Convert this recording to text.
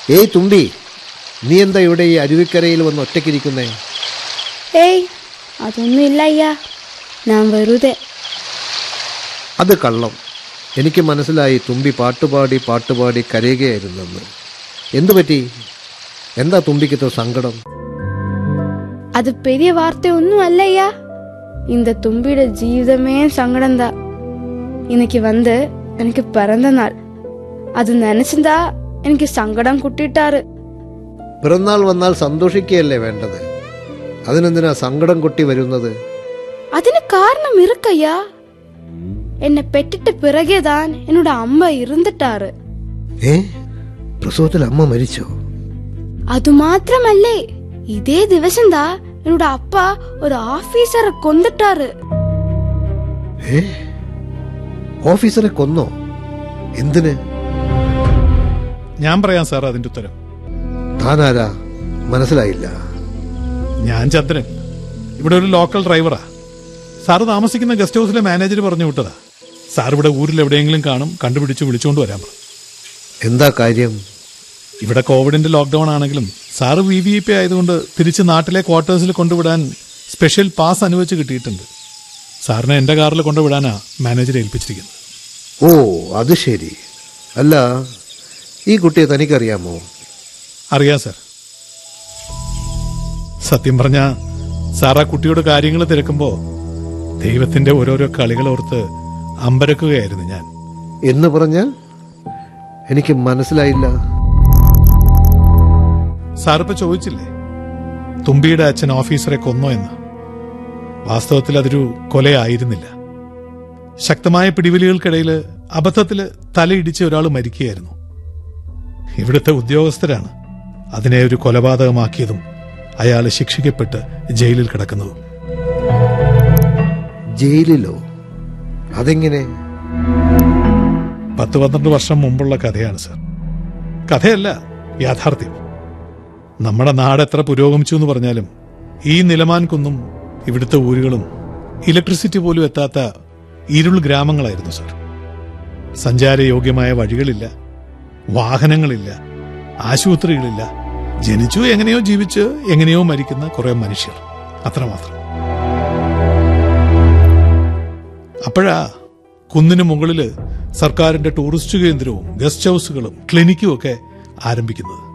ഏയ് തുമ്പി നീ എന്താ ഇവിടെ ഈ അരുവിക്കരയിൽ വന്ന് ഒറ്റയ്ക്കിരിക്കുന്നേ ഏയ് അതൊന്നും ഇല്ല അയ്യാ ഞാൻ വെറുതെ അത് കള്ളം എനിക്ക് മനസ്സിലായി തുമ്പി പാട്ടുപാടി പാട്ടുപാടി കരയുകയായിരുന്നെന്ന് എന്തു പറ്റി എന്താ തുമ്പിക്ക് ഇത്ര സങ്കടം அது பெரிய வார்த்தை ஒன்றும் அல்லையா இந்த தும்பியோட ஜீவிதமே சங்கடம் தான் இன்னைக்கு வந்து எனக்கு பிறந்த நாள் அது நினைச்சிருந்தா എനിക്ക് സങ്കടം കുട്ടിട്ടാറ് പിറന്നാൾ വന്നാൽ സന്തോഷിക്കുകയല്ലേ വേണ്ടത് അതിനെന്തിനാ സങ്കടം കൊട്ടി വരുന്നത് അതിന് കാരണം ഇറുക്കയ്യാ എന്നെ പെറ്റിട്ട പിറകെതാൻ എന്നോട് അമ്മ ഇരുന്നിട്ടാറ് ഏ പ്രസവത്തിൽ അമ്മ മരിച്ചോ അത് മാത്രമല്ലേ ഇതേ ദിവസം താ എന്നോട് അപ്പ ഒരു ഓഫീസറെ കൊന്നിട്ടാറ് ഏ ഓഫീസറെ കൊന്നോ എന്തിന് ഞാൻ പറയാം സാർ അതിന്റെ ഉത്തരം താനാരാ മനസ്സിലായില്ല ഞാൻ ചന്ദ്രൻ ഇവിടെ ഒരു ലോക്കൽ ഡ്രൈവറാ സാറ് താമസിക്കുന്ന ഗസ്റ്റ് ഹൗസിലെ മാനേജർ പറഞ്ഞു വിട്ടതാ സാർ ഇവിടെ ഊരിൽ എവിടെയെങ്കിലും കാണും കണ്ടുപിടിച്ച് വിളിച്ചുകൊണ്ട് വരാൻ പറഞ്ഞു എന്താ കാര്യം ഇവിടെ കോവിഡിന്റെ ലോക്ക്ഡൌൺ ആണെങ്കിലും സാറ് വി വി പി ആയതുകൊണ്ട് തിരിച്ച് നാട്ടിലെ ക്വാർട്ടേഴ്സിൽ കൊണ്ടുവിടാൻ സ്പെഷ്യൽ പാസ് അനുവദിച്ച് കിട്ടിയിട്ടുണ്ട് സാറിനെ എന്റെ കാറിൽ കൊണ്ടുവിടാനാ മാനേജർ ഏൽപ്പിച്ചിരിക്കുന്നത് ഓ അത് ശരി അല്ല ഈ കുട്ടിയെ തനിക്കറിയാമോ അറിയാം സാർ സത്യം പറഞ്ഞ സാർ ആ കുട്ടിയോട് കാര്യങ്ങൾ തിരക്കുമ്പോ ദൈവത്തിന്റെ ഓരോരോ കളികൾ ഓർത്ത് അമ്പരക്കുകയായിരുന്നു ഞാൻ എന്ന് പറഞ്ഞാൽ എനിക്ക് മനസ്സിലായില്ല സാർ ഇപ്പൊ ചോദിച്ചില്ലേ തുമ്പിയുടെ അച്ഛൻ ഓഫീസറെ കൊന്നോ എന്ന് വാസ്തവത്തിൽ അതൊരു കൊലയായിരുന്നില്ല ശക്തമായ പിടിവലികൾക്കിടയിൽ അബദ്ധത്തിൽ തലയിടിച്ച് ഒരാൾ മരിക്കുകയായിരുന്നു ഇവിടുത്തെ ഉദ്യോഗസ്ഥരാണ് അതിനെ ഒരു കൊലപാതകമാക്കിയതും അയാൾ ശിക്ഷിക്കപ്പെട്ട് ജയിലിൽ കിടക്കുന്നതും ജയിലിലോ അതെങ്ങനെ പത്ത് പന്ത്രണ്ട് വർഷം മുമ്പുള്ള കഥയാണ് സർ കഥയല്ല യാഥാർത്ഥ്യം നമ്മുടെ നാട് എത്ര പുരോഗമിച്ചു എന്ന് പറഞ്ഞാലും ഈ നിലമാൻ കുന്നും ഇവിടുത്തെ ഊരുകളും ഇലക്ട്രിസിറ്റി പോലും എത്താത്ത ഇരുൾ ഗ്രാമങ്ങളായിരുന്നു സർ സഞ്ചാരയോഗ്യമായ വഴികളില്ല വാഹനങ്ങളില്ല ആശുപത്രികളില്ല ജനിച്ചു എങ്ങനെയോ ജീവിച്ച് എങ്ങനെയോ മരിക്കുന്ന കുറെ മനുഷ്യർ അത്രമാത്രം അപ്പോഴാ കുന്നിന് മുകളില് സർക്കാരിന്റെ ടൂറിസ്റ്റ് കേന്ദ്രവും ഗസ്റ്റ് ഹൗസുകളും ക്ലിനിക്കും ഒക്കെ ആരംഭിക്കുന്നത്